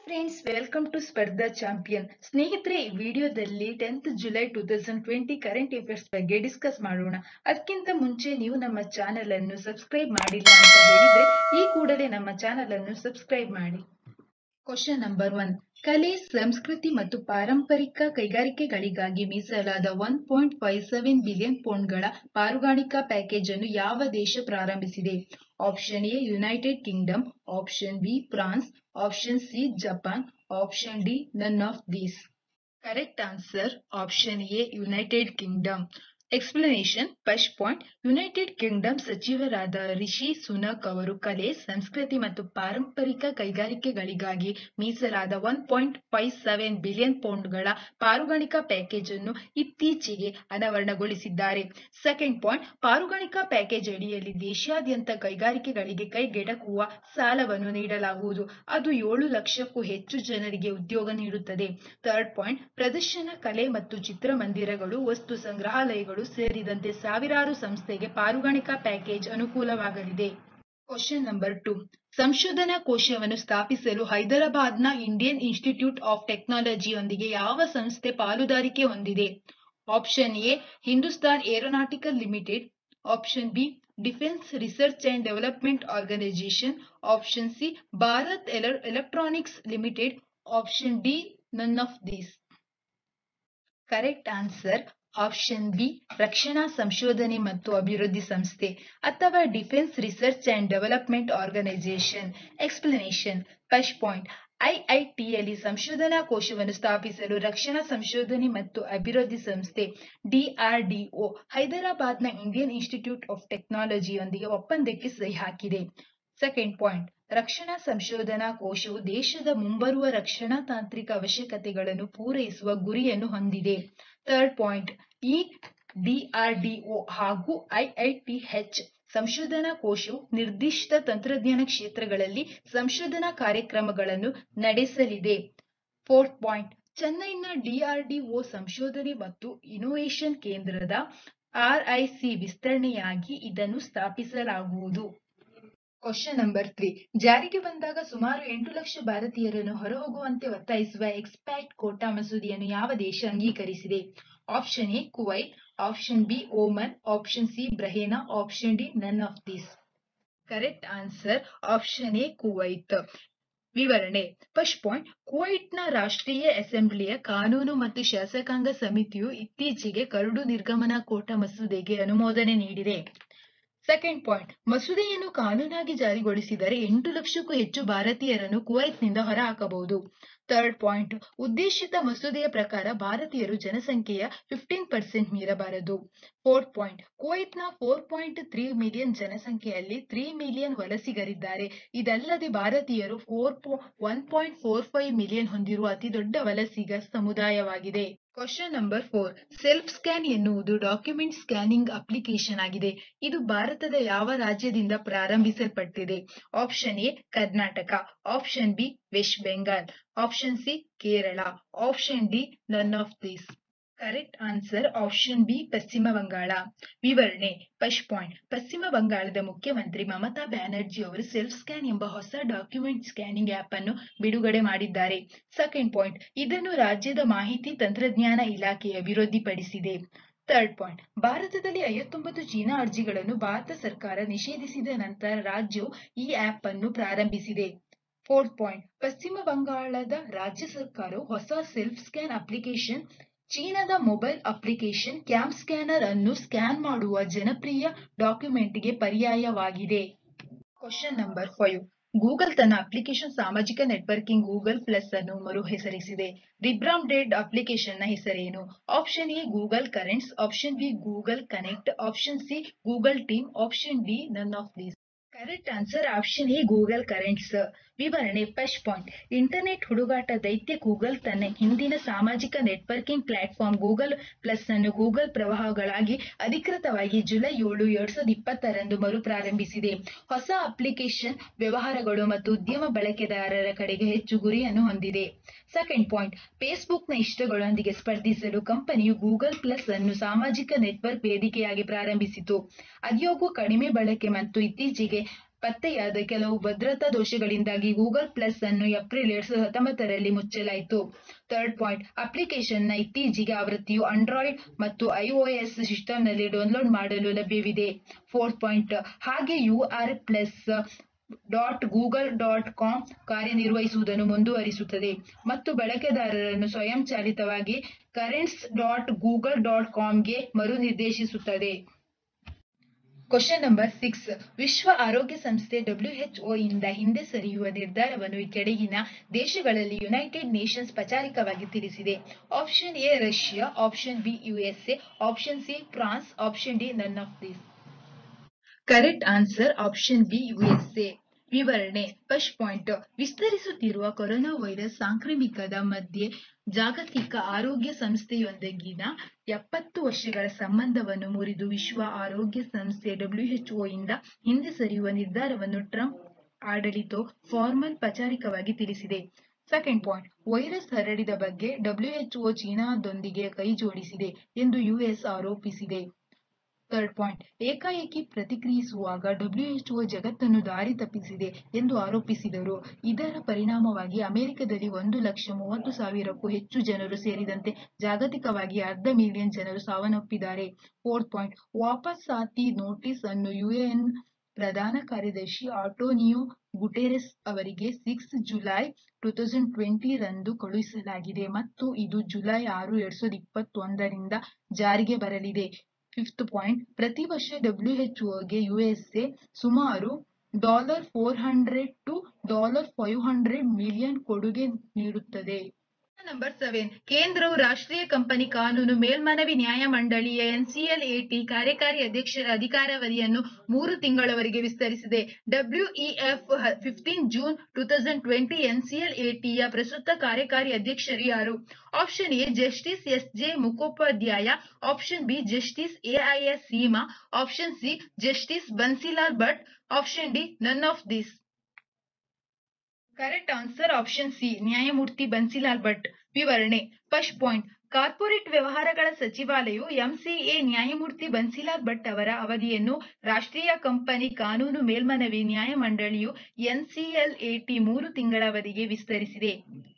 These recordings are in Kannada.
friends welcome to Spardha champion ಸ್ನೇಹಿತರೆ ಈ ವಿಡಿಯೋದಲ್ಲಿ tenth July two thousand twenty current affairs ಬಗ್ಗೆ ಡಿಸ್ಕಸ್ ಮಾಡೋಣ ಅದಕ್ಕಿಂತ ಮುಂಚೆ ನೀವು ನಮ್ಮ ಚಾನೆಲ್ ಅನ್ನು ಸಬ್ಸ್ಕ್ರೈಬ್ ಮಾಡಿಲ್ಲ ಅಂತ ಹೇಳಿದ್ರೆ ಈ ಕೂಡಲೇ ನಮ್ಮ ಚಾನೆಲ್ ಅನ್ನು ಸಬ್ಸ್ಕ್ರೈಬ್ ಮಾಡಿ ಕ್ವಶನ್ ನಂಬರ್ ಒನ್ ಕಲೆ ಸಂಸ್ಕೃತಿ ಮತ್ತು ಪಾರಂಪರಿಕ ಕೈಗಾರಿಕೆಗಳಿಗಾಗಿ ಮೀಸಲಾದ one point five seven billion ಪೌಂಡ್ಗಳ ಪಾರುಗಾಣಿಕಾ ಪ್ಯಾಕೇಜ್ ಅನ್ನು ಯಾವ ದೇಶ ಪ್ರಾರಂಭಿಸಿದೆ option A United Kingdom option B France option C Japan option D none of these correct answer option A United Kingdom explanation first point United Kingdom ಸಚಿವರಾದ ರಿಷಿ ಸುನಕ್ ಅವರು ಕಲೆ ಸಂಸ್ಕೃತಿ ಮತ್ತು ಪಾರಂಪರಿಕ ಕೈಗಾರಿಕೆಗಳಿಗಾಗಿ ಮೀಸಲಾದ one point five seven billion ಪೌಂಡ್ಗಳ ಪಾರುಗಾಣಿಕಾ ಪ್ಯಾಕೇಜ್ ಅನ್ನು ಇತ್ತೀಚೆಗೆ ಅನಾವರಣಗೊಳಿಸಿದ್ದಾರೆ ಸೆಕೆಂಡ್ ಪಾಯಿಂಟ್ ಪಾರುಗಾಣಿಕಾ ಪ್ಯಾಕೇಜ್ ಅಡಿಯಲ್ಲಿ ದೇಶಾದ್ಯಂತ ಕೈಗಾರಿಕೆಗಳಿಗೆ ಕೈಗೆಟಕುವ ಸಾಲವನ್ನು ನೀಡಲಾಗುವುದು ಅದು ಏಳು ಲಕ್ಷಕ್ಕೂ ಹೆಚ್ಚು ಜನರಿಗೆ ಉದ್ಯೋಗ ನೀಡುತ್ತದೆ ಥರ್ಡ್ ಪಾಯಿಂಟ್ ಪ್ರದರ್ಶನ ಕಲೆ ಮತ್ತು ಚಿತ್ರಮಂದಿರಗಳು ವಸ್ತು ಸಂಗ್ರಹಾಲಯಗಳು ಸೇರಿದಂತೆ ಸಾವಿರಾರು ಸಂಸ್ಥೆಗೆ ಪಾರುಗಾಣಿಕಾ ಪ್ಯಾಕೇಜ್ ಅನುಕೂಲವಾಗಲಿದೆ ಕ್ವಶನ್ ನಂಬರ್ ಟು ಸಂಶೋಧನಾ ಕೋಶವನ್ನು ಸ್ಥಾಪಿಸಲು ಹೈದರಾಬಾದ್ನ ಇಂಡಿಯನ್ ಇನ್ಸ್ಟಿಟ್ಯೂಟ್ ಆಫ್ ಟೆಕ್ನಾಲಜಿಯೊಂದಿಗೆ ಯಾವ ಸಂಸ್ಥೆ ಪಾಲುದಾರಿಕೆ ಹೊಂದಿದೆ option A Hindustan aeronautical limited option B defence research and development organisation option C Bharat electronics limited option D none of these correct answer option B ರಕ್ಷಣಾ ಸಂಶೋಧನೆ ಮತ್ತು ಅಭಿವೃದ್ಧಿ ಸಂಸ್ಥೆ ಅಥವಾ defence research and development organisation explanation first point ಐಐಟಿಯಲ್ಲಿ ಸಂಶೋಧನಾ ಕೋಶವನ್ನು ಸ್ಥಾಪಿಸಲು ರಕ್ಷಣಾ ಸಂಶೋಧನೆ ಮತ್ತು ಅಭಿವೃದ್ಧಿ ಸಂಸ್ಥೆ ಡಿಆರ್ಡಿಒ ಹೈದರಾಬಾದ್ನ ಇಂಡಿಯನ್ ಇನ್ಸ್ಟಿಟ್ಯೂಟ್ ಆಫ್ ಟೆಕ್ನಾಲಜಿಯೊಂದಿಗೆ ಒಪ್ಪಂದಕ್ಕೆ ಸಹಿ ಹಾಕಿದೆ ಸೆಕೆಂಡ್ ಪಾಯಿಂಟ್ ರಕ್ಷಣಾ ಸಂಶೋಧನಾ ಕೋಶವು ದೇಶದ ಮುಂಬರುವ ರಕ್ಷಣಾ ತಾಂತ್ರಿಕ ಅವಶ್ಯಕತೆಗಳನ್ನು ಪೂರೈಸುವ ಗುರಿಯನ್ನು ಹೊಂದಿದೆ ಥರ್ಡ್ ಪಾಯಿಂಟ್ ಈ ಡಿಆರ್ಡಿಒ ಹಾಗೂ ಐಐಟಿಎಚ್ ಸಂಶೋಧನಾ ಕೋಶವು ನಿರ್ದಿಷ್ಟ ತಂತ್ರಜ್ಞಾನ ಕ್ಷೇತ್ರಗಳಲ್ಲಿ ಸಂಶೋಧನಾ ಕಾರ್ಯಕ್ರಮಗಳನ್ನು ನಡೆಸಲಿದೆ ಫೋರ್ತ್ ಪಾಯಿಂಟ್ ಚೆನ್ನೈನ ಡಿಆರ್ಡಿಒ ಸಂಶೋಧನೆ ಮತ್ತು ಇನೋವೇಷನ್ ಕೇಂದ್ರದ ಆರ್ಐಸಿ ವಿಸ್ತರಣೆಯಾಗಿ ಇದನ್ನು ಸ್ಥಾಪಿಸಲಾಗುವುದು ಕ್ವಶನ್ ನಂಬರ್ ತ್ರೀ ಜಾರಿಗೆ ಬಂದಾಗ ಸುಮಾರು ಎಂಟು ಲಕ್ಷ ಭಾರತೀಯರನ್ನು ಹೊರಹೋಗುವಂತೆ ಒತ್ತಾಯಿಸುವ ಎಕ್ಸ್ಪ್ಯಾಟ್ ಕೋಟಾ ಮಸೂದೆಯನ್ನು ಯಾವ ದೇಶ ಅಂಗೀಕರಿಸಿದೆ option A Kuwait option B Oman option C Bahrain option D none of these correct answer option A Kuwait ವಿವರಣೆ ಫಸ್ಟ್ ಪಾಯಿಂಟ್ ಕುವೈಟ್ನ ರಾಷ್ಟ್ರೀಯ ಅಸೆಂಬ್ಲಿಯ ಕಾನೂನು ಮತ್ತು ಶಾಸಕಾಂಗ ಸಮಿತಿಯು ಇತ್ತೀಚೆಗೆ ಕರಡು ನಿರ್ಗಮನ ಕೋಟಾ ಮಸೂದೆಗೆ ಅನುಮೋದನೆ ನೀಡಿದೆ ಸೆಕೆಂಡ್ ಪಾಯಿಂಟ್ ಮಸೂದೆಯನ್ನು ಕಾನೂನಾಗಿ ಜಾರಿಗೊಳಿಸಿದರೆ ಎಂಟು ಲಕ್ಷಕ್ಕೂ ಹೆಚ್ಚು ಭಾರತೀಯರನ್ನು ಕುವೈತ್ನಿಂದ ಹೊರಹಾಕಬಹುದು ಥರ್ಡ್ ಪಾಯಿಂಟ್ ಉದ್ದೇಶಿತ ಮಸೂದೆಯ ಪ್ರಕಾರ ಭಾರತೀಯರು ಜನಸಂಖ್ಯೆಯ ಫಿಫ್ಟೀನ್ ಪರ್ಸೆಂಟ್ ಮೀರಬಾರದು ಫೋರ್ತ್ ಪಾಯಿಂಟ್ ಕುವೈತ್ನ ಫೋರ್ ಪಾಯಿಂಟ್ ತ್ರೀ ಮಿಲಿಯನ್ ಜನಸಂಖ್ಯೆಯಲ್ಲಿ ತ್ರೀ ಮಿಲಿಯನ್ ವಲಸಿಗರಿದ್ದಾರೆ ಇದಲ್ಲದೆ ಭಾರತೀಯರು four one point four five million ಹೊಂದಿರುವ ಅತಿದೊಡ್ಡ ವಲಸಿಗ ಸಮುದಾಯವಾಗಿದೆ question number four self scan ಎನ್ನುವುದು ಡಾಕ್ಯುಮೆಂಟ್ ಸ್ಕ್ಯಾನಿಂಗ್ ಅಪ್ಲಿಕೇಶನ್ ಆಗಿದೆ ಇದು ಭಾರತದ ಯಾವ ರಾಜ್ಯದಿಂದ ಪ್ರಾರಂಭಿಸಲ್ಪಟ್ಟಿದೆ option A Karnataka option B west Bengal option C Kerala option D none of these correct answer option B ಪಶ್ಚಿಮ ಬಂಗಾಳ ವಿವರಣೆ ಫಸ್ಟ್ ಪಾಯಿಂಟ್ ಪಶ್ಚಿಮ ಬಂಗಾಳದ ಮುಖ್ಯಮಂತ್ರಿ ಮಮತಾ ಬ್ಯಾನರ್ಜಿ ಅವರು ಸೆಲ್ಫ್ ಸ್ಕ್ಯಾನ್ ಎಂಬ ಹೊಸ ಡಾಕ್ಯುಮೆಂಟ್ ಸ್ಕ್ಯಾನಿಂಗ್ ಆಪ್ ಅನ್ನು ಬಿಡುಗಡೆ ಮಾಡಿದ್ದಾರೆ ಸೆಕೆಂಡ್ ಪಾಯಿಂಟ್ ಇದನ್ನು ರಾಜ್ಯದ ಮಾಹಿತಿ ತಂತ್ರಜ್ಞಾನ ಇಲಾಖೆ ಅಭಿವೃದ್ಧಿಪಡಿಸಿದೆ ಥರ್ಡ್ ಪಾಯಿಂಟ್ ಭಾರತದಲ್ಲಿ ಐವತ್ತೊಂಬತ್ತು ಚೀನಾ ಅರ್ಜಿಗಳನ್ನು ಭಾರತ ಸರ್ಕಾರ ನಿಷೇಧಿಸಿದ ನಂತರ ರಾಜ್ಯವು ಈ ಆಪ್ ಅನ್ನು ಪ್ರಾರಂಭಿಸಿದೆ ಫೋರ್ತ್ ಪಾಯಿಂಟ್ ಪಶ್ಚಿಮ ಬಂಗಾಳದ ರಾಜ್ಯ ಸರ್ಕಾರವು ಹೊಸ ಸೆಲ್ಫ್ ಸ್ಕ್ಯಾನ್ ಅಪ್ಲಿಕೇಶನ್ ಚೀನಾದ ಮೊಬೈಲ್ ಅಪ್ಲಿಕೇಶನ್ ಕ್ಯಾಮ್ ಸ್ಕ್ಯಾನರ್ ಅನ್ನು ಸ್ಕ್ಯಾನ್ ಮಾಡುವ ಜನಪ್ರಿಯ ಡಾಕ್ಯುಮೆಂಟ್ಗೆ ಪರ್ಯಾಯವಾಗಿದೆ ಕ್ವಶನ್ ನಂಬರ್ ಫೈವ್ ಗೂಗಲ್ ತನ್ನ ಅಪ್ಲಿಕೇಶನ್ ಸಾಮಾಜಿಕ ನೆಟ್ವರ್ಕಿಂಗ್ ಗೂಗಲ್ ಪ್ಲಸ್ ಅನ್ನು ಮರು ಹೆಸರಿಸಿದೆ ರಿಬ್ರಾಂಡೆಡ್ ಅಪ್ಲಿಕೇಶನ್ ನ ಹೆಸರೇನು option A Google Currents option B Google Connect option C Google Team option D none of these correct answer option A Google Currents ವಿವರಣೆ ಫಸ್ಟ್ ಪಾಯಿಂಟ್ ಇಂಟರ್ನೆಟ್ ಹುಡುಗಾಟ ದೈತ್ಯ ಗೂಗಲ್ ತನ್ನ ಹಿಂದಿನ ಸಾಮಾಜಿಕ ನೆಟ್ವರ್ಕಿಂಗ್ ಪ್ಲಾಟ್ಫಾರ್ಮ್ ಗೂಗಲ್ ಪ್ಲಸ್ ಅನ್ನು ಗೂಗಲ್ ಪ್ರವಾಹಗಳಾಗಿ ಅಧಿಕೃತವಾಗಿ ಜುಲೈ ಏಳು ಎರಡ್ ಸಾವಿರದ ಇಪ್ಪತ್ತರಂದು ಮರು ಪ್ರಾರಂಭಿಸಿದೆ ಹೊಸ ಅಪ್ಲಿಕೇಶನ್ ವ್ಯವಹಾರಗಳು ಮತ್ತು ಉದ್ಯಮ ಬಳಕೆದಾರರ ಕಡೆಗೆ ಹೆಚ್ಚು ಗುರಿಯನ್ನು ಹೊಂದಿದೆ ಸೆಕೆಂಡ್ ಪಾಯಿಂಟ್ ಫೇಸ್ಬುಕ್ನ ಇಷ್ಟಗಳೊಂದಿಗೆ ಸ್ಪರ್ಧಿಸಲು ಕಂಪನಿಯು ಗೂಗಲ್ ಪ್ಲಸ್ ಅನ್ನು ಸಾಮಾಜಿಕ ನೆಟ್ವರ್ಕ್ ವೇದಿಕೆಯಾಗಿ ಪ್ರಾರಂಭಿಸಿತು ಆದಾಗ್ಯೂ ಕಡಿಮೆ ಬಳಕೆ ಮತ್ತು ಇತ್ತೀಚೆಗೆ ಪತ್ತೆಯಾದ ಕೆಲವು ಭದ್ರತಾ ದೋಷಗಳಿಂದಾಗಿ ಗೂಗಲ್ ಪ್ಲಸ್ ಅನ್ನು ಏಪ್ರಿಲ್ ಎರಡ್ ಸಾವಿರದ ಹತ್ತೊಂಬತ್ತರಲ್ಲಿ ಮುಚ್ಚಲಾಯಿತು ಥರ್ಡ್ ಪಾಯಿಂಟ್ ಅಪ್ಲಿಕೇಶನ್ನ ಇತ್ತೀಚೆಗೆ ಆವೃತ್ತಿಯು ಆಂಡ್ರಾಯ್ಡ್ ಮತ್ತು ಐಒಎಸ್ ಸಿಸ್ಟಂನಲ್ಲಿ ಡೌನ್ಲೋಡ್ ಮಾಡಲು ಲಭ್ಯವಿದೆ ಫೋರ್ತ್ ಪಾಯಿಂಟ್ ಹಾಗೆ U R plus dot Google dot com ಕಾರ್ಯನಿರ್ವಹಿಸುವುದನ್ನು ಮುಂದುವರಿಸುತ್ತದೆ ಮತ್ತು ಬಳಕೆದಾರರನ್ನು ಸ್ವಯಂಚಾಲಿತವಾಗಿ ಕರೆಂಟ್ಸ್ ಡಾಟ್ ಗೂಗಲ್ ಡಾಟ್ ಕಾಮ್ಗೆ ಮರುನಿರ್ದೇಶಿಸುತ್ತದೆ ಕ್ವಶನ್ ನಂಬರ್ ಸಿಕ್ಸ್ ವಿಶ್ವ ಆರೋಗ್ಯ ಸಂಸ್ಥೆ ಡಬ್ಲ್ಯೂಎಚ್ಒ ಇಂದ ಹಿಂದೆ ಸರಿಯುವ ನಿರ್ಧಾರವನ್ನು ಈ ಕೆಳಗಿನ ದೇಶಗಳಲ್ಲಿ ಯುನೈಟೆಡ್ ನೇಷನ್ಸ್ ಪಚಾರಿಕವಾಗಿ ತಿಳಿಸಿದೆ option A Russia option B USA option C France option D none of this correct answer option B USA ವಿವರಣೆ ಫಸ್ಟ್ ಪಾಯಿಂಟ್ ವಿಸ್ತರಿಸುತ್ತಿರುವ ಕೊರೋನಾ ವೈರಸ್ ಸಾಂಕ್ರಾಮಿಕದ ಮಧ್ಯೆ ಜಾಗತಿಕ ಆರೋಗ್ಯ ಸಂಸ್ಥೆಯೊಂದಿಗಿನ ಎಪ್ಪತ್ತು ವರ್ಷಗಳ ಸಂಬಂಧವನ್ನು ಮುರಿದು ವಿಶ್ವ ಆರೋಗ್ಯ ಸಂಸ್ಥೆ ಡಬ್ಲ್ಯೂಎಚ್ಒ ಇಂದ ಹಿಂದೆ ಸರಿಯುವ ನಿರ್ಧಾರವನ್ನು ಟ್ರಂಪ್ ಆಡಳಿತವು ಫಾರ್ಮಲ್ ಪಚಾರಿಕವಾಗಿ ತಿಳಿಸಿದೆ ಸೆಕೆಂಡ್ ಪಾಯಿಂಟ್ ವೈರಸ್ ಹರಡಿದ ಬಗ್ಗೆ ಡಬ್ಲ್ಯೂಎಚ್ಒ ಚೀನಾದೊಂದಿಗೆ ಕೈಜೋಡಿಸಿದೆ ಎಂದು ಯುಎಸ್ ಆರೋಪಿಸಿದೆ ಥರ್ಡ್ ಪಾಯಿಂಟ್ ಏಕಾಏಕಿ ಪ್ರತಿಕ್ರಿಯಿಸುವಾಗ ಡಬ್ಲ್ಯೂಎಚ್ಒ ಜಗತ್ತನ್ನು ದಾರಿ ತಪ್ಪಿಸಿದೆ ಎಂದು ಆರೋಪಿಸಿದರು ಇದರ ಪರಿಣಾಮವಾಗಿ ಅಮೆರಿಕದಲ್ಲಿ ಒಂದು ಲಕ್ಷ ಮೂವತ್ತು ಸಾವಿರಕ್ಕೂ ಹೆಚ್ಚು ಜನರು ಸೇರಿದಂತೆ ಜಾಗತಿಕವಾಗಿ ಅರ್ಧ ಮಿಲಿಯನ್ ಜನರು ಸಾವನ್ನಪ್ಪಿದ್ದಾರೆ ಫೋರ್ತ್ ಪಾಯಿಂಟ್ ವಾಪಸಾತಿ ನೋಟಿಸ್ ಅನ್ನು ಯುಎನ್ ಪ್ರಧಾನ ಕಾರ್ಯದರ್ಶಿ ಆಂಟೋನಿಯೋ ಗುಟೆರೆಸ್ ಅವರಿಗೆ six July two thousand twenty ರಂದು ಕಳುಹಿಸಲಾಗಿದೆ ಮತ್ತು ಇದು ಜುಲೈ ಆರು ಎರಡ್ ಸಾವಿರದ ಇಪ್ಪತ್ತೊಂದರಿಂದ ಜಾರಿಗೆ ಬರಲಿದೆ ಫಿಫ್ತ್ ಪಾಯಿಂಟ್ ಪ್ರತಿ ವರ್ಷ ಡಬ್ಲ್ಯೂಎಚ್ಒಗೆ ಯುಎಸ್ಎ ಸುಮಾರು dollar four hundred to dollar five hundred million ಕೊಡುಗೆ ನೀಡುತ್ತದೆ ನಂಬರ್ ಸೆವೆನ್ ಕೇಂದ್ರವು ರಾಷ್ಟ್ರೀಯ ಕಂಪನಿ ಕಾನೂನು ಮೇಲ್ಮನವಿ ನ್ಯಾಯಮಂಡಳಿಯ ಎನ್ಸಿಎಲ್ಎಟಿ ಕಾರ್ಯಕಾರಿ ಅಧ್ಯಕ್ಷರ ಅಧಿಕಾರಾವಧಿಯನ್ನು ಮೂರು ತಿಂಗಳವರೆಗೆ ವಿಸ್ತರಿಸಿದೆ WEF fifteen June two thousand twenty ಎನ್ಸಿಎಲ್ಎಟಿಯ ಪ್ರಸ್ತುತ ಕಾರ್ಯಕಾರಿ ಅಧ್ಯಕ್ಷರು ಯಾರು option A justice S J Mukhopadhyay option B justice AIS Seema option C justice Bansilal Bhat option D none of this correct answer option C ನ್ಯಾಯಮೂರ್ತಿ ಬನ್ಸಿಲಾಲ್ ಭಟ್ ವಿವರಣೆ ಫಸ್ಟ್ ಪಾಯಿಂಟ್ ಕಾರ್ಪೊರೇಟ್ ವ್ಯವಹಾರಗಳ ಸಚಿವಾಲಯವು ಎಂಸಿಎ ನ್ಯಾಯಮೂರ್ತಿ ಬನ್ಸಿಲಾಲ್ ಭಟ್ ಅವರ ಅವಧಿಯನ್ನು ರಾಷ್ಟ್ರೀಯ ಕಂಪನಿ ಕಾನೂನು ಮೇಲ್ಮನವಿ ನ್ಯಾಯಮಂಡಳಿಯು ಎನ್ಸಿಎಲ್ಎಟಿ ಮೂರು ತಿಂಗಳ ಅವಧಿಗೆ ವಿಸ್ತರಿಸಿದೆ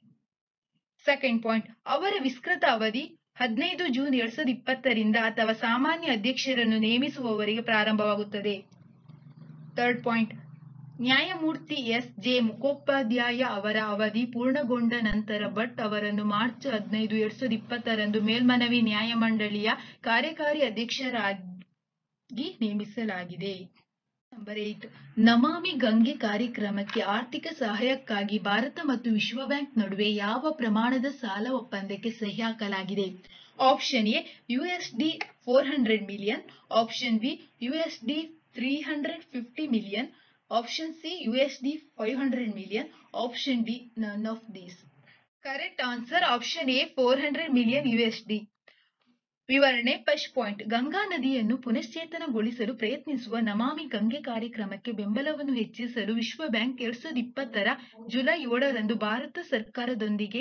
ಸೆಕೆಂಡ್ ಪಾಯಿಂಟ್ ಅವರ ವಿಸ್ತೃತ ಅವಧಿ ಹದಿನೈದು ಜೂನ್ ಎರಡ್ ಸಾವಿರದ ಇಪ್ಪತ್ತರಿಂದ ಅಥವಾ ಸಾಮಾನ್ಯ ಅಧ್ಯಕ್ಷರನ್ನು ನೇಮಿಸುವವರೆಗೆ ಪ್ರಾರಂಭವಾಗುತ್ತದೆ ಥರ್ಡ್ ಪಾಯಿಂಟ್ ನ್ಯಾಯಮೂರ್ತಿ ಎಸ್ ಜೆ ಮುಖೋಪಾಧ್ಯಾಯ ಅವರ ಅವಧಿ ಪೂರ್ಣಗೊಂಡ ನಂತರ ಭಟ್ ಅವರನ್ನು ಮಾರ್ಚ್ ಹದಿನೈದು ಎರಡ್ ಸಾವಿರದ ಇಪ್ಪತ್ತರಂದು ಮೇಲ್ಮನವಿ ನ್ಯಾಯಮಂಡಳಿಯ ಕಾರ್ಯಕಾರಿ ಅಧ್ಯಕ್ಷರಾಗಿ ನೇಮಿಸಲಾಗಿದೆ ನಂಬರ್ ಏಟ್ ನಮಾಮಿ ಗಂಗೆ ಕಾರ್ಯಕ್ರಮಕ್ಕೆ ಆರ್ಥಿಕ ಸಹಾಯಕ್ಕಾಗಿ ಭಾರತ ಮತ್ತು ವಿಶ್ವ ಬ್ಯಾಂಕ್ ನಡುವೆ ಯಾವ ಪ್ರಮಾಣದ ಸಾಲ ಒಪ್ಪಂದಕ್ಕೆ ಸಹಿ ಹಾಕಲಾಗಿದೆ option A USD four hundred million option B USD three hundred fifty million option C USD five hundred million option D none of these correct answer option A four hundred million USD ವಿವರಣೆ ಫಸ್ಟ್ ಪಾಯಿಂಟ್ ಗಂಗಾ ನದಿಯನ್ನು ಪುನಶ್ಚೇತನಗೊಳಿಸಲು ಪ್ರಯತ್ನಿಸುವ ನಮಾಮಿ ಗಂಗೆ ಕಾರ್ಯಕ್ರಮಕ್ಕೆ ಬೆಂಬಲವನ್ನು ಹೆಚ್ಚಿಸಲು ವಿಶ್ವ ಬ್ಯಾಂಕ್ ಎರಡ್ ಸಾವಿರದ ಇಪ್ಪತ್ತರ ಜುಲೈ ಏಳರಂದು ಭಾರತ ಸರ್ಕಾರದೊಂದಿಗೆ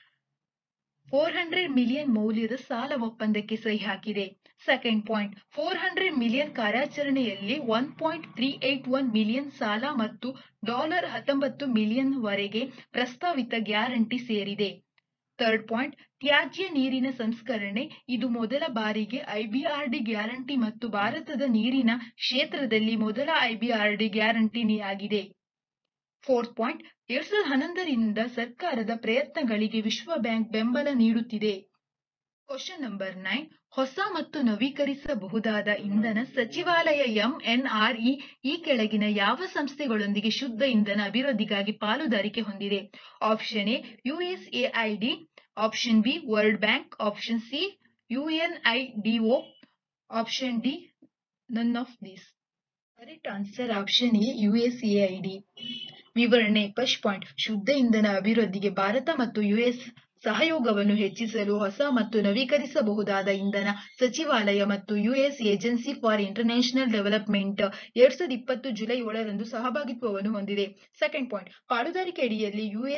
ಫೋರ್ ಹಂಡ್ರೆಡ್ ಮಿಲಿಯನ್ ಮೌಲ್ಯದ ಸಾಲ ಒಪ್ಪಂದಕ್ಕೆ ಸಹಿ ಹಾಕಿದೆ second point four hundred million ಕಾರ್ಯಾಚರಣೆಯಲ್ಲಿ one point three eight one million ಸಾಲ ಮತ್ತು ಡಾಲರ್ ಹತ್ತೊಂಬತ್ತು ಮಿಲಿಯನ್ ವರೆಗೆ ಪ್ರಸ್ತಾವಿತ ಗ್ಯಾರಂಟಿ ಸೇರಿದೆ ಥರ್ಡ್ ಪಾಯಿಂಟ್ ತ್ಯಾಜ್ಯ ನೀರಿನ ಸಂಸ್ಕರಣೆ ಇದು ಮೊದಲ ಬಾರಿಗೆ ಐಬಿಆರ್ಡಿ ಗ್ಯಾರಂಟಿ ಮತ್ತು ಭಾರತದ ನೀರಿನ ಕ್ಷೇತ್ರದಲ್ಲಿ ಮೊದಲ ಐಬಿಆರ್ಡಿ ಗ್ಯಾರಂಟಿ ಆಗಿದೆ ಫೋರ್ತ್ ಪಾಯಿಂಟ್ ಎರಡ್ ಸಾವಿರದ ಹನ್ನೊಂದರಿಂದ ಸರ್ಕಾರದ ಪ್ರಯತ್ನಗಳಿಗೆ ವಿಶ್ವ ಬ್ಯಾಂಕ್ ಬೆಂಬಲ ನೀಡುತ್ತಿದೆ ಕ್ವಶನ್ ನಂಬರ್ ನೈನ್ ಹೊಸ ಮತ್ತು ನವೀಕರಿಸಬಹುದಾದ ಇಂಧನ ಸಚಿವಾಲಯ ಎಂಎನ್ಆರ್ಇ ಈ ಕೆಳಗಿನ ಯಾವ ಸಂಸ್ಥೆಗಳೊಂದಿಗೆ ಶುದ್ಧ ಇಂಧನ ಅಭಿವೃದ್ಧಿಗಾಗಿ ಪಾಲುದಾರಿಕೆ ಹೊಂದಿದೆ option A USAID option B World Bank option C UNIDO option D none of this correct answer option A USAID ವಿವರಣೆ ಫಸ್ಟ್ ಪಾಯಿಂಟ್ ಶುದ್ಧ ಇಂಧನ ಅಭಿವೃದ್ಧಿಗೆ ಭಾರತ ಮತ್ತು ಯುಎಸ್ ಸಹಯೋಗವನ್ನು ಹೆಚ್ಚಿಸಲು ಹೊಸ ಮತ್ತು ನವೀಕರಿಸಬಹುದಾದ ಇಂಧನ ಸಚಿವಾಲಯ ಮತ್ತು US agency for international development ಎರಡ್ ಸಾವಿರದ ಇಪ್ಪತ್ತು ಜುಲೈ ಏಳರಂದು ಸಹಭಾಗಿತ್ವವನ್ನು ಹೊಂದಿದೆ ಸೆಕೆಂಡ್ ಪಾಯಿಂಟ್ ಪಾಲುದಾರಿಕೆ ಅಡಿಯಲ್ಲಿ ಯುಎಸ್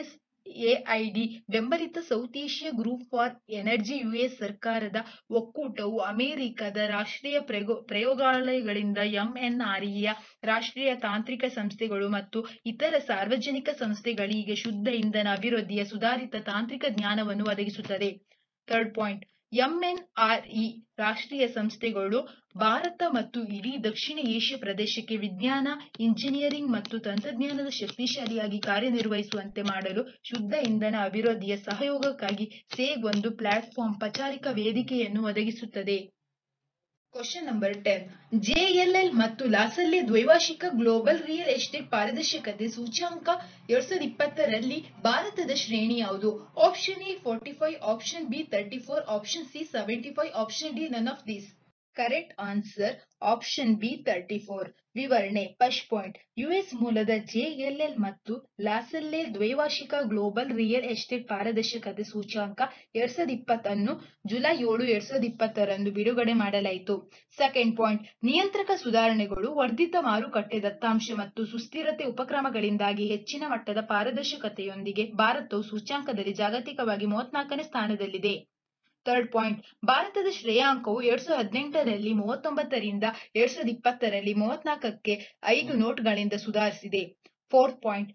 ಯುಎಸ್ಎಐಡಿ ಬೆಂಬಲಿತ South Asia Group for Energy US ಸರ್ಕಾರದ ಒಕ್ಕೂಟವು ಅಮೆರಿಕದ ರಾಷ್ಟ್ರೀಯ ಪ್ರಯೋ ಪ್ರಯೋಗಾಲಯಗಳಿಂದ ಎಂಎನ್ಆರ್ಇಯ ರಾಷ್ಟ್ರೀಯ ತಾಂತ್ರಿಕ ಸಂಸ್ಥೆಗಳು ಮತ್ತು ಇತರ ಸಾರ್ವಜನಿಕ ಸಂಸ್ಥೆಗಳಿಗೆ ಶುದ್ಧ ಇಂಧನ ಅಭಿವೃದ್ಧಿಯ ಸುಧಾರಿತ ತಾಂತ್ರಿಕ ಜ್ಞಾನವನ್ನು ಒದಗಿಸುತ್ತದೆ ಥರ್ಡ್ ಪಾಯಿಂಟ್ ಎಂಎನ್ಆರ್ಇ ರಾಷ್ಟ್ರೀಯ ಸಂಸ್ಥೆಗಳು ಭಾರತ ಮತ್ತು ಇಡೀ ದಕ್ಷಿಣ ಏಷ್ಯಾ ಪ್ರದೇಶಕ್ಕೆ ವಿಜ್ಞಾನ ಇಂಜಿನಿಯರಿಂಗ್ ಮತ್ತು ತಂತ್ರಜ್ಞಾನದ ಶಕ್ತಿಶಾಲಿಯಾಗಿ ಕಾರ್ಯನಿರ್ವಹಿಸುವಂತೆ ಮಾಡಲು ಶುದ್ಧ ಇಂಧನ ಅಭಿವೃದ್ಧಿಯ ಸಹಯೋಗಕ್ಕಾಗಿ ಸೇಗ್ ಒಂದು ಪ್ಲಾಟ್ಫಾರ್ಮ್ ಪಚಾರಿಕ ವೇದಿಕೆಯನ್ನು ಒದಗಿಸುತ್ತದೆ ಕ್ವಶನ್ ನಂಬರ್ ಟೆನ್ ಜೆಎಲ್ಎಲ್ ಮತ್ತು ಲಾಸಲ್ಲೆ ದ್ವೈವಾರ್ಷಿಕ ಗ್ಲೋಬಲ್ ರಿಯಲ್ ಎಸ್ಟೇಟ್ ಪಾರದರ್ಶಕತೆ ಸೂಚ್ಯಂಕ ಎರಡ್ ಸಾವಿರದ ಇಪ್ಪತ್ತರಲ್ಲಿ ಭಾರತದ ಶ್ರೇಣಿ ಯಾವುದು option A forty five option B thirty four option C seventy five option D none of these correct answer option B thirty four ವಿವರಣೆ ಫಸ್ಟ್ ಪಾಯಿಂಟ್ ಯುಎಸ್ ಮೂಲದ ಜೆಎಲ್ಎಲ್ ಮತ್ತು ಲಾಸಲ್ಲೆ ದ್ವೈವಾರ್ಷಿಕ ಗ್ಲೋಬಲ್ ರಿಯಲ್ ಎಸ್ಟೇಟ್ ಪಾರದರ್ಶಕತೆ ಸೂಚ್ಯಂಕ ಎರಡ್ ಸಾವಿರದ ಇಪ್ಪತ್ತನ್ನು ಜುಲೈ ಏಳು ಎರಡ್ ಸಾವಿರದ ಇಪ್ಪತ್ತರಂದು ಬಿಡುಗಡೆ ಮಾಡಲಾಯಿತು ಸೆಕೆಂಡ್ ಪಾಯಿಂಟ್ ನಿಯಂತ್ರಕ ಸುಧಾರಣೆಗಳು ವರ್ಧಿತ ಮಾರುಕಟ್ಟೆ ದತ್ತಾಂಶ ಮತ್ತು ಸುಸ್ಥಿರತೆ ಉಪಕ್ರಮಗಳಿಂದಾಗಿ ಹೆಚ್ಚಿನ ಮಟ್ಟದ ಪಾರದರ್ಶಕತೆಯೊಂದಿಗೆ ಭಾರತವು ಸೂಚ್ಯಂಕದಲ್ಲಿ ಜಾಗತಿಕವಾಗಿ ಮೂವತ್ನಾಲ್ಕನೇ ಸ್ಥಾನದಲ್ಲಿದೆ ಥರ್ಡ್ ಪಾಯಿಂಟ್ ಭಾರತದ ಶ್ರೇಯಾಂಕವು ಎರಡ್ ಸಾವಿರದ ಹದಿನೆಂಟರಲ್ಲಿ ಮೂವತ್ತೊಂಬತ್ತರಿಂದ ಎರಡ್ ಸಾವಿರದ ಇಪ್ಪತ್ತರಲ್ಲಿ ಮೂವತ್ನಾಲ್ಕಕ್ಕೆ ಐದು ನೋಟ್ಗಳಿಂದ ಸುಧಾರಿಸಿದೆ ಫೋರ್ತ್ ಪಾಯಿಂಟ್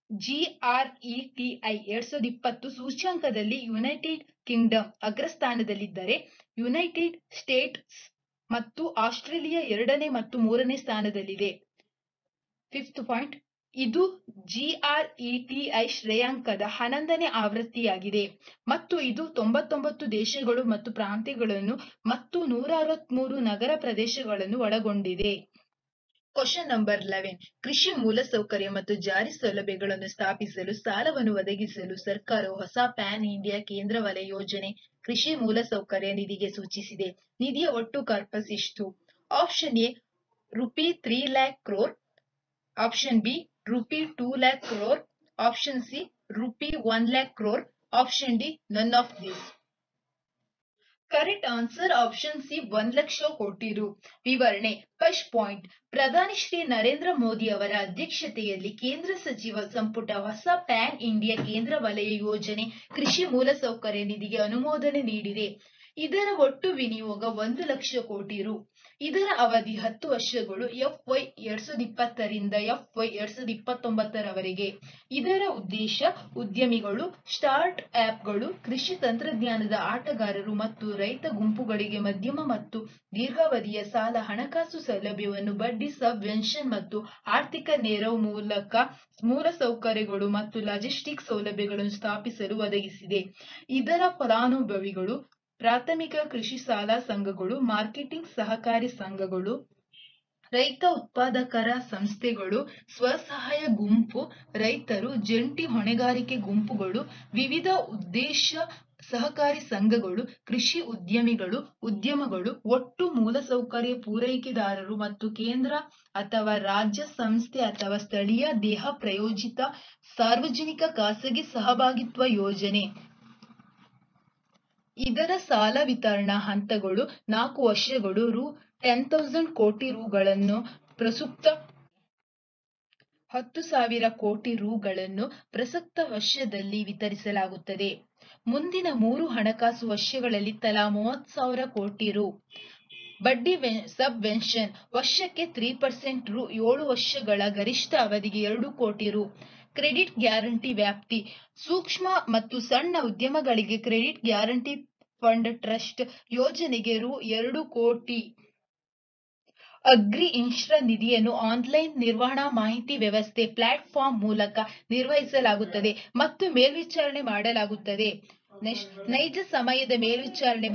ಜಿಆರ್ಇಟಿಐ ಎರಡ್ ಸಾವಿರದ ಇಪ್ಪತ್ತು ಸೂಚ್ಯಂಕದಲ್ಲಿ ಯುನೈಟೆಡ್ ಕಿಂಗ್ಡಮ್ ಅಗ್ರಸ್ಥಾನದಲ್ಲಿದ್ದರೆ ಯುನೈಟೆಡ್ ಸ್ಟೇಟ್ಸ್ ಮತ್ತು ಆಸ್ಟ್ರೇಲಿಯಾ ಎರಡನೇ ಮತ್ತು ಮೂರನೇ ಸ್ಥಾನದಲ್ಲಿದೆ ಫಿಫ್ತ್ ಪಾಯಿಂಟ್ ಇದು ಜಿಆರ್ಇಟಿಐ ಶ್ರೇಯಾಂಕದ ಹನ್ನೊಂದನೇ ಆವೃತ್ತಿಯಾಗಿದೆ ಮತ್ತು ಇದು ತೊಂಬತ್ತೊಂಬತ್ತು ದೇಶಗಳು ಮತ್ತು ಪ್ರಾಂತ್ಯಗಳನ್ನು ಮತ್ತು ನೂರ ಅರವತ್ಮೂರು ನಗರ ಪ್ರದೇಶಗಳನ್ನು ಒಳಗೊಂಡಿದೆ ಕ್ವಶನ್ ನಂಬರ್ ಲೆವೆನ್ ಕೃಷಿ ಮೂಲಸೌಕರ್ಯ ಮತ್ತು ಜಾರಿ ಸೌಲಭ್ಯಗಳನ್ನು ಸ್ಥಾಪಿಸಲು ಸಾಲವನ್ನು ಒದಗಿಸಲು ಸರ್ಕಾರವು ಹೊಸ ಪ್ಯಾನ್ ಇಂಡಿಯಾ ಕೇಂದ್ರ ವಲಯ ಯೋಜನೆ ಕೃಷಿ ಮೂಲಸೌಕರ್ಯ ನಿಧಿಗೆ ಸೂಚಿಸಿದೆ ನಿಧಿಯ ಒಟ್ಟು ಕಾರ್ಪಸ್ ಎಷ್ಟು option A rupee three lakh crore option B rupee two lakh crore option C rupee one lakh crore option D none of this correct answer option C ಒಂದ್ ಲಕ್ಷ ಕೋಟಿ ರು ವಿವರಣೆ ಫಸ್ಟ್ ಪಾಯಿಂಟ್ ಪ್ರಧಾನಿ ಶ್ರೀ ನರೇಂದ್ರ ಮೋದಿ ಅವರ ಅಧ್ಯಕ್ಷತೆಯಲ್ಲಿ ಕೇಂದ್ರ ಸಚಿವ ಸಂಪುಟ ಹೊಸ ಪ್ಯಾನ್ ಇಂಡಿಯಾ ಕೇಂದ್ರ ವಲಯ ಯೋಜನೆ ಕೃಷಿ ಮೂಲಸೌಕರ್ಯ ನಿಧಿಗೆ ಅನುಮೋದನೆ ನೀಡಿದೆ ಇದರ ಒಟ್ಟು ವಿನಿಯೋಗ ಒಂದು ಲಕ್ಷ ಕೋಟಿ ರು ಇದರ ಅವಧಿ ಹತ್ತು ವರ್ಷಗಳು ಎಫ್ವೈ ಎರಡ್ ಸಾವಿರದ ಇಪ್ಪತ್ತರಿಂದ ಎಫ್ವೈ ಎರಡ್ ಸಾವಿರದ ಇಪ್ಪತ್ತೊಂಬತ್ತರವರೆಗೆ ಇದರ ಉದ್ದೇಶ ಉದ್ಯಮಿಗಳು ಸ್ಟಾರ್ಟ್ ಆಪ್ಗಳು ಕೃಷಿ ತಂತ್ರಜ್ಞಾನದ ಆಟಗಾರರು ಮತ್ತು ರೈತ ಗುಂಪುಗಳಿಗೆ ಮಧ್ಯಮ ಮತ್ತು ದೀರ್ಘಾವಧಿಯ ಸಾಲ ಹಣಕಾಸು ಸೌಲಭ್ಯವನ್ನು ಬಡ್ಡಿ ಸಬ್ವೆನ್ಷನ್ ಮತ್ತು ಆರ್ಥಿಕ ನೆರವು ಮೂಲಕ ಮೂಲಸೌಕರ್ಯಗಳು ಮತ್ತು ಲಾಜಿಸ್ಟಿಕ್ ಸೌಲಭ್ಯಗಳನ್ನು ಸ್ಥಾಪಿಸಲು ಒದಗಿಸಿದೆ ಇದರ ಫಲಾನುಭವಿಗಳು ಪ್ರಾಥಮಿಕ ಕೃಷಿ ಸಾಲ ಸಂಘಗಳು ಮಾರ್ಕೆಟಿಂಗ್ ಸಹಕಾರಿ ಸಂಘಗಳು ರೈತ ಉತ್ಪಾದಕರ ಸಂಸ್ಥೆಗಳು ಸ್ವಸಹಾಯ ಗುಂಪು ರೈತರು ಜಂಟಿ ಹೊಣೆಗಾರಿಕೆ ಗುಂಪುಗಳು ವಿವಿಧ ಉದ್ದೇಶ ಸಹಕಾರಿ ಸಂಘಗಳು ಕೃಷಿ ಉದ್ಯಮಿಗಳು ಉದ್ಯಮಗಳು ಒಟ್ಟು ಮೂಲಸೌಕರ್ಯ ಪೂರೈಕೆದಾರರು ಮತ್ತು ಕೇಂದ್ರ ಅಥವಾ ರಾಜ್ಯ ಸಂಸ್ಥೆ ಅಥವಾ ಸ್ಥಳೀಯ ದೇಹ ಪ್ರಾಯೋಜಿತ ಸಾರ್ವಜನಿಕ ಖಾಸಗಿ ಸಹಭಾಗಿತ್ವ ಯೋಜನೆ ಇದರ ಸಾಲ ವಿತರಣಾ ಹಂತಗಳು ನಾಲ್ಕು ವರ್ಷಗಳು ರು ಟೆನ್ ತೌಸಂಡ್ ಕೋಟಿ ರುಗಳನ್ನು ಪ್ರಸುಪ್ತ ಹತ್ತು ಸಾವಿರ ಕೋಟಿ ರುಗಳನ್ನು ಪ್ರಸಕ್ತ ವರ್ಷದಲ್ಲಿ ವಿತರಿಸಲಾಗುತ್ತದೆ ಮುಂದಿನ ಮೂರು ಹಣಕಾಸು ವರ್ಷಗಳಲ್ಲಿ ತಲಾ ಮೂವತ್ತು ಸಾವಿರ ಕೋಟಿ ರು ಬಡ್ಡಿ ಸಬ್ವೆನ್ಷನ್ ವರ್ಷಕ್ಕೆ ತ್ರೀ ಪರ್ಸೆಂಟ್ ರು ಏಳು ವರ್ಷಗಳ ಗರಿಷ್ಠ ಅವಧಿಗೆ ಎರಡು ಕೋಟಿ ರು ಕ್ರೆಡಿಟ್ ಗ್ಯಾರಂಟಿ ವ್ಯಾಪ್ತಿ ಸೂಕ್ಷ್ಮ ಮತ್ತು ಸಣ್ಣ ಉದ್ಯಮಗಳಿಗೆ ಕ್ರೆಡಿಟ್ ಗ್ಯಾರಂಟಿ ಫಂಡ್ ಟ್ರಸ್ಟ್ ಯೋಜನೆಗೆ ರು ಎರಡು ಕೋಟಿ ಅಗ್ರಿ ಇನ್ಶ್ರ ನಿಧಿಯನ್ನು ಆನ್ಲೈನ್ ನಿರ್ವಹಣಾ ಮಾಹಿತಿ ವ್ಯವಸ್ಥೆ ಪ್ಲಾಟ್ಫಾರ್ಮ್ ಮೂಲಕ ನಿರ್ವಹಿಸಲಾಗುತ್ತದೆ ಮತ್ತು ಮೇಲ್ವಿಚಾರಣೆ ಮಾಡಲಾಗುತ್ತದೆ ನೈಜ ಸಮಯದ ಮೇಲ್ವಿಚಾರಣೆ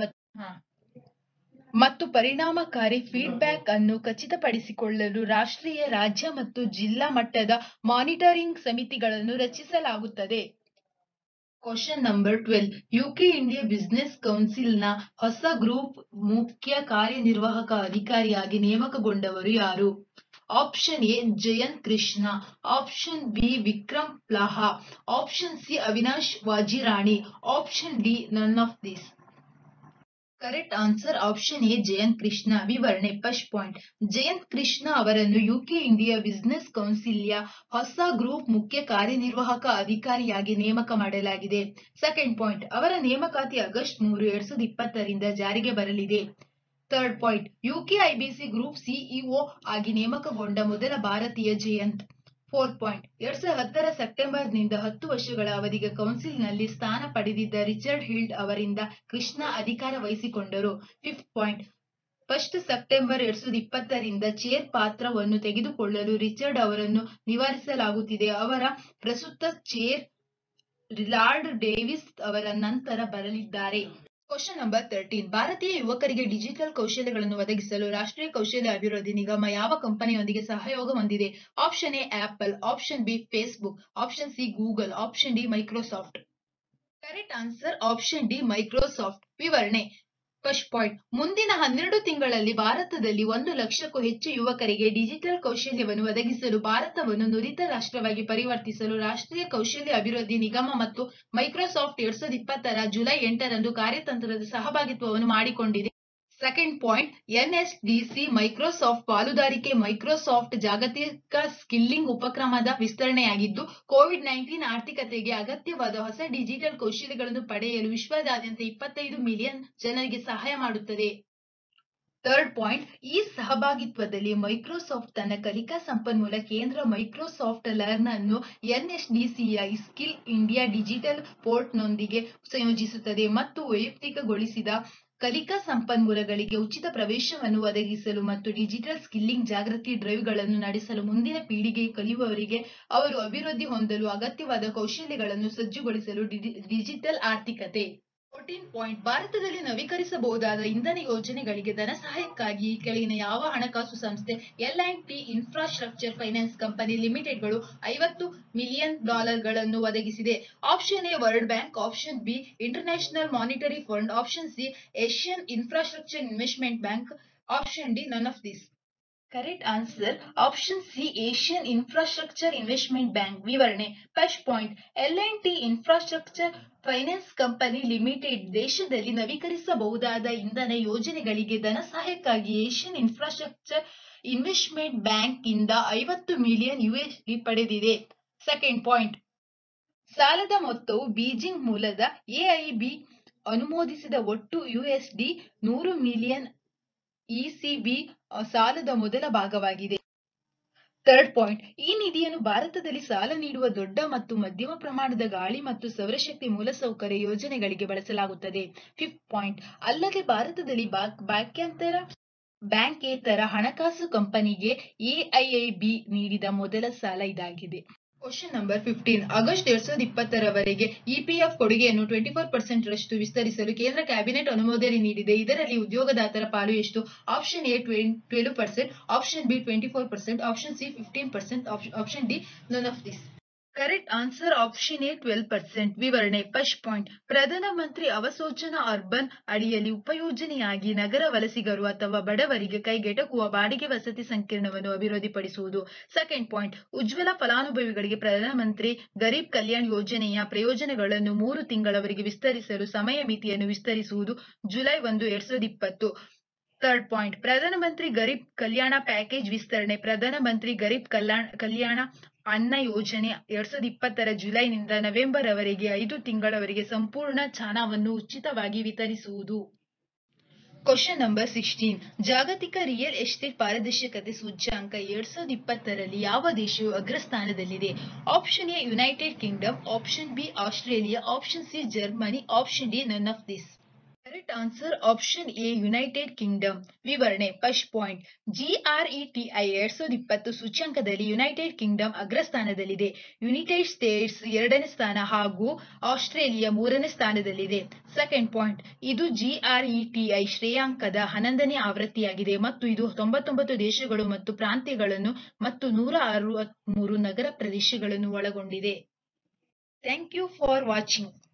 ಮತ್ತು ಪರಿಣಾಮಕಾರಿ ಫೀಡ್ಬ್ಯಾಕ್ ಅನ್ನು ಖಚಿತಪಡಿಸಿಕೊಳ್ಳಲು ರಾಷ್ಟ್ರೀಯ ರಾಜ್ಯ ಮತ್ತು ಜಿಲ್ಲಾ ಮಟ್ಟದ ಮಾನಿಟರಿಂಗ್ ಸಮಿತಿಗಳನ್ನು ರಚಿಸಲಾಗುತ್ತದೆ question number twelve UK India business ಕೌನ್ಸಿಲ್ನ ಹೊಸ ಗ್ರೂಪ್ ಮುಖ್ಯ ಕಾರ್ಯನಿರ್ವಾಹಕ ಅಧಿಕಾರಿಯಾಗಿ ನೇಮಕಗೊಂಡವರು ಯಾರು option A Jayant Krishna option B Vikram Plaha option C Avinash Vajirani option D none of this correct answer option A Jayant Krishna ವಿವರಣೆ ಫಸ್ಟ್ ಪಾಯಿಂಟ್ ಜಯಂತ್ ಕೃಷ್ಣ ಅವರನ್ನು ಯುಕೆ ಇಂಡಿಯಾ ಬಿಸಿನೆಸ್ ಕೌನ್ಸಿಲ್ಯ ಹೊಸ ಗ್ರೂಪ್ ಮುಖ್ಯ ಕಾರ್ಯನಿರ್ವಾಹಕ ಅಧಿಕಾರಿಯಾಗಿ ನೇಮಕ ಮಾಡಲಾಗಿದೆ ಸೆಕೆಂಡ್ ಪಾಯಿಂಟ್ ಅವರ ನೇಮಕಾತಿ ಆಗಸ್ಟ್ ಮೂರು ಎರಡ್ ಸಾವಿರದ ಇಪ್ಪತ್ತರಿಂದ ಜಾರಿಗೆ ಬರಲಿದೆ third point UK IBC group CEO ಆಗಿ ನೇಮಕಗೊಂಡ ಮೊದಲ ಭಾರತೀಯ ಜಯಂತ್ ಫೋರ್ತ್ ಪಾಯಿಂಟ್ ಎರಡ್ ಸಾವಿರದ ಹತ್ತರ ಸೆಪ್ಟೆಂಬರ್ನಿಂದ ಹತ್ತು ವರ್ಷಗಳ ಅವಧಿಗೆ ಕೌನ್ಸಿಲ್ನಲ್ಲಿ ಸ್ಥಾನ ಪಡೆದಿದ್ದ ರಿಚರ್ಡ್ ಹಿಲ್ಡ್ ಅವರಿಂದ ಕೃಷ್ಣ ಅಧಿಕಾರ ವಹಿಸಿಕೊಂಡರು ಫಿಫ್ತ್ ಪಾಯಿಂಟ್ ಫಸ್ಟ್ ಸೆಪ್ಟೆಂಬರ್ ಎರಡ್ ಸಾವಿರದ ಇಪ್ಪತ್ತರಿಂದ ಚೇರ್ ಪಾತ್ರವನ್ನು ತೆಗೆದುಕೊಳ್ಳಲು ರಿಚರ್ಡ್ ಅವರನ್ನು ನಿವಾರಿಸಲಾಗುತ್ತಿದೆ ಅವರ ಪ್ರಸ್ತುತ ಚೇರ್ ಲಾರ್ಡ್ ಡೇವಿಸ್ ಅವರ ನಂತರ ಬರಲಿದ್ದಾರೆ ಕ್ವಶನ್ ನಂಬರ್ ತರ್ಟೀನ್ ಭಾರತೀಯ ಯುವಕರಿಗೆ ಡಿಜಿಟಲ್ ಕೌಶಲ್ಯಗಳನ್ನು ಒದಗಿಸಲು ರಾಷ್ಟ್ರೀಯ ಕೌಶಲ್ಯ ಅಭಿವೃದ್ಧಿ ನಿಗಮ ಯಾವ ಕಂಪನಿಯೊಂದಿಗೆ ಸಹಯೋಗ ಹೊಂದಿದೆ option A Apple option B Facebook option C Google option D Microsoft correct answer option D Microsoft ವಿವರಣೆ ಫಸ್ಟ್ ಪಾಯಿಂಟ್ ಮುಂದಿನ ಹನ್ನೆರಡು ತಿಂಗಳಲ್ಲಿ ಭಾರತದಲ್ಲಿ ಒಂದು ಲಕ್ಷಕ್ಕೂ ಹೆಚ್ಚು ಯುವಕರಿಗೆ ಡಿಜಿಟಲ್ ಕೌಶಲ್ಯವನ್ನು ಒದಗಿಸಲು ಭಾರತವನ್ನು ನುರಿತ ರಾಷ್ಟ್ರವಾಗಿ ಪರಿವರ್ತಿಸಲು ರಾಷ್ಟ್ರೀಯ ಕೌಶಲ್ಯ ಅಭಿವೃದ್ಧಿ ನಿಗಮ ಮತ್ತು ಮೈಕ್ರೋಸಾಫ್ಟ್ ಎರಡ್ ಸಾವಿರದ ಇಪ್ಪತ್ತರ ಜುಲೈ ಎಂಟರಂದು ಕಾರ್ಯತಂತ್ರದ ಸಹಭಾಗಿತ್ವವನ್ನು ಮಾಡಿಕೊಂಡಿದೆ ಸೆಕೆಂಡ್ ಪಾಯಿಂಟ್ ಎನ್ಎಸ್ಡಿಸಿ ಮೈಕ್ರೋಸಾಫ್ಟ್ ಪಾಲುದಾರಿಕೆ ಮೈಕ್ರೋಸಾಫ್ಟ್ ಜಾಗತಿಕ ಸ್ಕಿಲ್ಲಿಂಗ್ ಉಪಕ್ರಮದ ವಿಸ್ತರಣೆಯಾಗಿದ್ದು ಕೋವಿಡ್ ನೈನ್ಟೀನ್ ಆರ್ಥಿಕತೆಗೆ ಅಗತ್ಯವಾದ ಹೊಸ ಡಿಜಿಟಲ್ ಕೌಶಲ್ಯಗಳನ್ನು ಪಡೆಯಲು ವಿಶ್ವದಾದ್ಯಂತ ಇಪ್ಪತ್ತೈದು ಮಿಲಿಯನ್ ಜನರಿಗೆ ಸಹಾಯ ಮಾಡುತ್ತದೆ ಥರ್ಡ್ ಪಾಯಿಂಟ್ ಈ ಸಹಭಾಗಿತ್ವದಲ್ಲಿ ಮೈಕ್ರೋಸಾಫ್ಟ್ ತನ್ನ ಕಲಿಕಾ ಸಂಪನ್ಮೂಲ ಕೇಂದ್ರ ಮೈಕ್ರೋಸಾಫ್ಟ್ ಲರ್ನ್ ಅನ್ನು ಎನ್ಎಸ್ಡಿಸಿಯ ಸ್ಕಿಲ್ ಇಂಡಿಯಾ ಡಿಜಿಟಲ್ ಪೋರ್ಟ್ನೊಂದಿಗೆ ಸಂಯೋಜಿಸುತ್ತದೆ ಮತ್ತು ವೈಯಕ್ತಿಕಗೊಳಿಸಿದ ಕಲಿಕಾ ಸಂಪನ್ಮೂಲಗಳಿಗೆ ಉಚಿತ ಪ್ರವೇಶವನ್ನು ಒದಗಿಸಲು ಮತ್ತು ಡಿಜಿಟಲ್ ಸ್ಕಿಲ್ಲಿಂಗ್ ಜಾಗೃತಿ ಡ್ರೈವ್ಗಳನ್ನು ನಡೆಸಲು ಮುಂದಿನ ಪೀಳಿಗೆ ಕಲಿಯುವವರಿಗೆ ಅವರು ಅಭಿವೃದ್ಧಿ ಹೊಂದಲು ಅಗತ್ಯವಾದ ಕೌಶಲ್ಯಗಳನ್ನು ಸಜ್ಜುಗೊಳಿಸಲು ಡಿಜಿಟಲ್ ಆರ್ಥಿಕತೆ ಫೋರ್ಟೀನ್ ಪಾಯಿಂಟ್ ಭಾರತದಲ್ಲಿ ನವೀಕರಿಸಬಹುದಾದ ಇಂಧನ ಯೋಜನೆಗಳಿಗೆ ಧನ ಸಹಾಯಕ್ಕಾಗಿ ಈ ಕೆಳಗಿನ ಯಾವ ಹಣಕಾಸು ಸಂಸ್ಥೆ L and T infrastructure finance company ಲಿಮಿಟೆಡ್ಗಳು ಐವತ್ತು ಮಿಲಿಯನ್ ಡಾಲರ್ಗಳನ್ನು ಒದಗಿಸಿದೆ option A World Bank option B International Monetary Fund option C Asian Infrastructure Investment Bank option D none of this correct answer option C Asian Infrastructure Investment Bank ವಿವರಣೆ first point L and T infrastructure finance company limited ದೇಶದಲ್ಲಿ ನವೀಕರಿಸಬಹುದಾದ ಇಂಧನ ಯೋಜನೆಗಳಿಗೆ ಧನ ಸಹಾಯಕ್ಕಾಗಿ ಏಷ್ಯನ್ ಇನ್ಫ್ರಾಸ್ಟ್ರಕ್ಚರ್ ಇನ್ವೆಸ್ಟ್ಮೆಂಟ್ ಬ್ಯಾಂಕ್ ಇಂದ ಐವತ್ತು ಮಿಲಿಯನ್ ಯುಎಸ್ಡಿ ಪಡೆದಿದೆ ಸೆಕೆಂಡ್ ಪಾಯಿಂಟ್ ಸಾಲದ ಮೊತ್ತವು ಬೀಜಿಂಗ್ ಮೂಲದ ಎಐಬಿ ಅನುಮೋದಿಸಿದ ಒಟ್ಟು ಯುಎಸ್ಡಿ ನೂರು ಮಿಲಿಯನ್ ಇಸಿಬಿ ಸಾಲದ ಮೊದಲ ಭಾಗವಾಗಿದೆ ಥರ್ಡ್ ಪಾಯಿಂಟ್ ಈ ನಿಧಿಯನ್ನು ಭಾರತದಲ್ಲಿ ಸಾಲ ನೀಡುವ ದೊಡ್ಡ ಮತ್ತು ಮಧ್ಯಮ ಪ್ರಮಾಣದ ಗಾಳಿ ಮತ್ತು ಸೌರಶಕ್ತಿ ಮೂಲಸೌಕರ್ಯ ಯೋಜನೆಗಳಿಗೆ ಬಳಸಲಾಗುತ್ತದೆ ಫಿಫ್ತ್ ಪಾಯಿಂಟ್ ಅಲ್ಲದೆ ಭಾರತದಲ್ಲಿ ಬ್ಯಾಂಕ್ಯಂತರ ಬ್ಯಾಂಕೇತರ ಹಣಕಾಸು ಕಂಪನಿಗೆ ಎಐಐಬಿ ನೀಡಿದ ಮೊದಲ ಸಾಲ ಇದಾಗಿದೆ ಕ್ವಶನ್ ನಂಬರ್ ಫಿಫ್ಟೀನ್ ಆಗಸ್ಟ್ ಎರಡ್ ಸಾವಿರದ ಇಪ್ಪತ್ತರವರೆಗೆ ಇಪಿಎಫ್ ಕೊಡುಗೆಯನ್ನು ಟ್ವೆಂಟಿ ಫೋರ್ ಪರ್ಸೆಂಟ್ ರಷ್ಟು ವಿಸ್ತರಿಸಲು ಕೇಂದ್ರ ಕ್ಯಾಬಿನೆಟ್ ಅನುಮೋದನೆ ನೀಡಿದೆ ಇದರಲ್ಲಿ ಉದ್ಯೋಗದಾತರ ಪಾಲು ಎಷ್ಟು option A twelve percent option B twenty four percent option C fifteen percent option D none of this correct answer option A twelve percent ವಿವರಣೆ ಫಸ್ಟ್ ಪಾಯಿಂಟ್ ಪ್ರಧಾನಮಂತ್ರಿ ಅವಸೋಚನಾ ಅರ್ಬನ್ ಅಡಿಯಲ್ಲಿ ಉಪಯೋಜನೆಯಾಗಿ ನಗರ ವಲಸಿಗರು ಅಥವಾ ಬಡವರಿಗೆ ಕೈಗೆಟಕುವ ಬಾಡಿಗೆ ವಸತಿ ಸಂಕೀರ್ಣವನ್ನು ಅಭಿವೃದ್ಧಿಪಡಿಸುವುದು ಸೆಕೆಂಡ್ ಪಾಯಿಂಟ್ ಉಜ್ವಲ ಫಲಾನುಭವಿಗಳಿಗೆ ಪ್ರಧಾನಮಂತ್ರಿ ಗರೀಬ್ ಕಲ್ಯಾಣ್ ಯೋಜನೆಯ ಪ್ರಯೋಜನಗಳನ್ನು ಮೂರು ತಿಂಗಳವರೆಗೆ ವಿಸ್ತರಿಸಲು ಸಮಯ ಮಿತಿಯನ್ನು ವಿಸ್ತರಿಸುವುದು ಜುಲೈ ಒಂದು ಎರಡ್ ಸಾವಿರದ ಇಪ್ಪತ್ತು ಥರ್ಡ್ ಪಾಯಿಂಟ್ ಪ್ರಧಾನಮಂತ್ರಿ ಗರೀಬ್ ಕಲ್ಯಾಣ ಪ್ಯಾಕೇಜ್ ವಿಸ್ತರಣೆ ಪ್ರಧಾನಮಂತ್ರಿ ಗರೀಬ್ ಕಲ್ಯಾಣ ಕಲ್ಯಾಣ ಅನ್ನ ಯೋಜನೆ ಎರಡ್ ಸಾವಿರದ ಇಪ್ಪತ್ತರ ಜುಲೈನಿಂದ ನವೆಂಬರ್ ಅವರೆಗೆ ಐದು ತಿಂಗಳವರೆಗೆ ಸಂಪೂರ್ಣ ಚಾನವನ್ನು ಉಚಿತವಾಗಿ ವಿತರಿಸುವುದು ಕ್ವಶನ್ ನಂಬರ್ ಸಿಕ್ಸ್ಟೀನ್ ಜಾಗತಿಕ ರಿಯಲ್ ಎಸ್ಟೇಟ್ ಪಾರದರ್ಶಕತೆ ಸೂಚ್ಯಾಂಕ ಎರಡ್ ಸಾವಿರದ ಇಪ್ಪತ್ತರಲ್ಲಿ ಯಾವ ದೇಶವು ಅಗ್ರಸ್ಥಾನದಲ್ಲಿದೆ option A United Kingdom option B Australia option C Germany option D none of this correct answer option A United Kingdom ವಿವರಣೆ ಫಸ್ಟ್ ಪಾಯಿಂಟ್ ಜಿಆರ್ಇಟಿಐ ಎರಡ್ ಸಾವಿರದ ಇಪ್ಪತ್ತು ಸೂಚ್ಯಂಕದಲ್ಲಿ ಯುನೈಟೆಡ್ ಕಿಂಗ್ಡಮ್ ಅಗ್ರಸ್ಥಾನದಲ್ಲಿದೆ ಯುನೈಟೆಡ್ ಸ್ಟೇಟ್ಸ್ ಎರಡನೇ ಸ್ಥಾನ ಹಾಗೂ ಆಸ್ಟ್ರೇಲಿಯಾ ಮೂರನೇ ಸ್ಥಾನದಲ್ಲಿದೆ ಸೆಕೆಂಡ್ ಪಾಯಿಂಟ್ ಇದು ಜಿಆರ್ಇಟಿಐ ಶ್ರೇಯಾಂಕದ ಹನ್ನೊಂದನೇ ಆವೃತ್ತಿಯಾಗಿದೆ ಮತ್ತು ಇದು ತೊಂಬತ್ತೊಂಬತ್ತು ದೇಶಗಳು ಮತ್ತು ಪ್ರಾಂತ್ಯಗಳನ್ನು ಮತ್ತು ನೂರ ಅರವತ್ಮೂರು ನಗರ ಪ್ರದೇಶಗಳನ್ನು ಒಳಗೊಂಡಿದೆ ಥ್ಯಾಂಕ್ ಯು ಫಾರ್ ವಾಚಿಂಗ್